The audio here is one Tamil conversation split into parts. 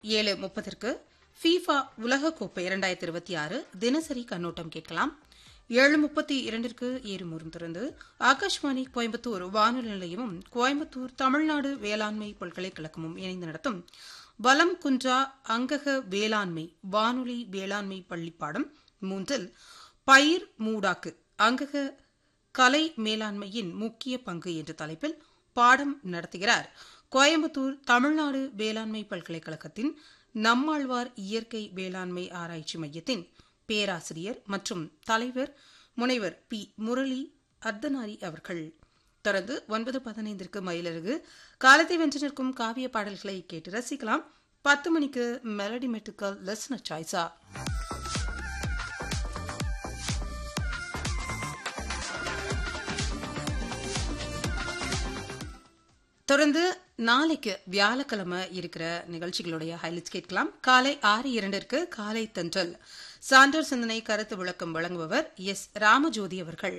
ஏழு முப்பதற்கு ஃபீஃபா உலகக்கோப்பை இரண்டாயிரத்தி இருபத்தி ஆறு தினசரி கண்ணோட்டம் கேட்கலாம் ஏழு முப்பத்தி இரண்டிற்கு ஏறுமுறும் திறந்து ஆகாஷ்வாணி கோயம்புத்தூர் வானொலி நிலையமும் கோயம்புத்தூர் தமிழ்நாடு வேளாண்மை பல்கலைக்கழகமும் இணைந்து நடத்தும் வலம் குன்றா அங்கக வேளாண்மை வானொலி வேளாண்மை பள்ளிப்பாடம் மூன்றில் பயிர் மூடாக்கு அங்கக கலை மேலாண்மையின் முக்கிய பங்கு என்ற தலைப்பில் பாடம் நடத்துகிறார் கோயம்புத்தூர் தமிழ்நாடு வேளாண்மை பல்கலைக்கழகத்தின் நம்மாழ்வார் இயற்கை வேளாண்மை ஆராய்ச்சி மையத்தின் பேராசிரியர் மற்றும் தலைவர் முனைவர் பி முரளி அர்த்தனாரி அவர்கள் தொடர்ந்து ஒன்பது பதினைந்திற்கு மயிலருகு காலத்தை வென்று நிற்கும் காவிய பாடல்களை கேட்டு ரசிக்கலாம் பத்து மணிக்கு மெலடி மெட்டுக்கல் லெஸ்னர் சாய்ஸா தொடர்ந்து நாளைக்கு வியாழக்கிழமை இருக்கிற நிகழ்ச்சிகளுடைய ஹைலைட்ஸ் கேட்கலாம் காலை ஆறு இரண்டிற்கு காலை தென்றல் சான்றோர் சிந்தனை கருத்து விளக்கம் வழங்குபவர் எஸ் ராமஜோதி அவர்கள்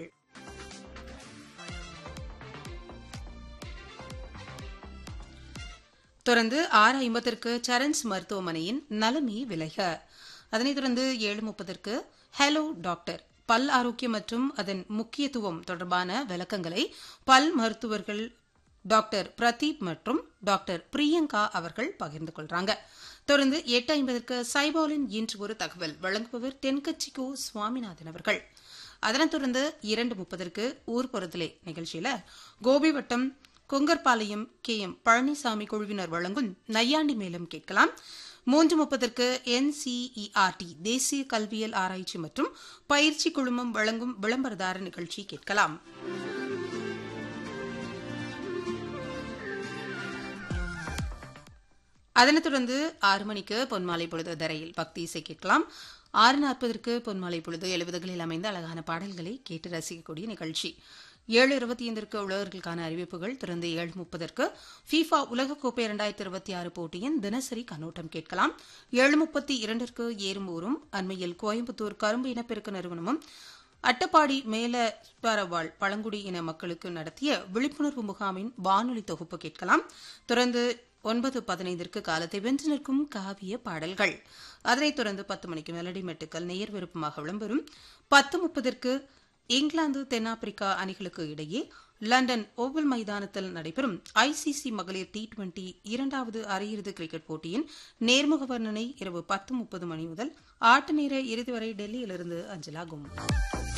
தொடர்ந்து ஆறு ஐம்பதற்கு சரண்ஸ் மருத்துவமனையின் நலமே விலக அதனைத் தொடர்ந்து ஏழு முப்பதற்கு ஹலோ டாக்டர் பல் ஆரோக்கியம் மற்றும் அதன் முக்கியத்துவம் தொடர்பான விளக்கங்களை பல் மருத்துவர்கள் டாக்டர் பிரதீப் மற்றும் டாக்டர் பிரியங்கா அவர்கள் பகிர்ந்து கொள்றாங்க தொடர்ந்து எட்டு ஐம்பதற்கு சைபாலின் இன்று ஒரு தகவல் வழங்குபவர் தென்கட்சிக்கோ சுவாமிநாதன் அவர்கள் அதனைத் தொடர்ந்து இரண்டு முப்பதற்கு ஊர்புறத்திலே நிகழ்ச்சியில கோபி வட்டம் கொங்கர்பாளையம் கே எம் பழனிசாமி குழுவினர் வழங்கும் நையாண்டி மேலம் கேட்கலாம் மூன்று முப்பதற்கு என்சிஇஆர்டி தேசிய கல்வியல் ஆராய்ச்சி மற்றும் பயிற்சி குழுமம் வழங்கும் விளம்பரதார நிகழ்ச்சி கேட்கலாம் அதனைத் தொடர்ந்து ஆறு மணிக்கு பொன்மாலை பொழுது தரையில் பக்தி இசை கேட்கலாம் ஆறு நாற்பதற்கு பொன்மாலை பொழுது எழுபதுகளில் அமைந்த அழகான பாடல்களை கேட்டு ரசிக்கக்கூடிய நிகழ்ச்சி ஏழு இருபத்தி ஐந்திற்கு உழவர்களுக்கான அறிவிப்புகள் தொடர்ந்து ஏழு முப்பதற்கு ஃபீஃபா உலகக்கோப்பை இரண்டாயிரத்தி இருபத்தி ஆறு போட்டியின் தினசரி கண்ணோட்டம் கேட்கலாம் ஏழு முப்பத்தி இரண்டிற்கு ஏறும்பூரும் அண்மையில் கோயம்புத்தூர் கரும்பு இனப்பெருக்க நிறுவனமும் அட்டப்பாடி மேல பரவாள் பழங்குடி இன மக்களுக்கு நடத்திய விழிப்புணர்வு முகாமின் வானொலி தொகுப்பு கேட்கலாம் தொடர்ந்து ஒன்பது பதினைந்திற்கு காலத்தை வென்று நிற்கும் காவிய பாடல்கள் அதனைத் தொடர்ந்து பத்து மணிக்கு மெலடி மெட்டுக்கள் நேர் விருப்பமாக விளம்பரும் பத்து முப்பதற்கு இங்கிலாந்து தென்னாப்பிரிக்கா அணிகளுக்கு இடையே லண்டன் ஓவல் மைதானத்தில் நடைபெறும் ஐசிசி மகளிர் டி டுவெண்டி இரண்டாவது அரையிறுதி கிரிக்கெட் போட்டியின் நேர்முக வர்ணனை இரவு பத்து முப்பது மணி முதல் ஆட்ட நேர இறுதி வரை டெல்லியிலிருந்து அஞ்சலாகும்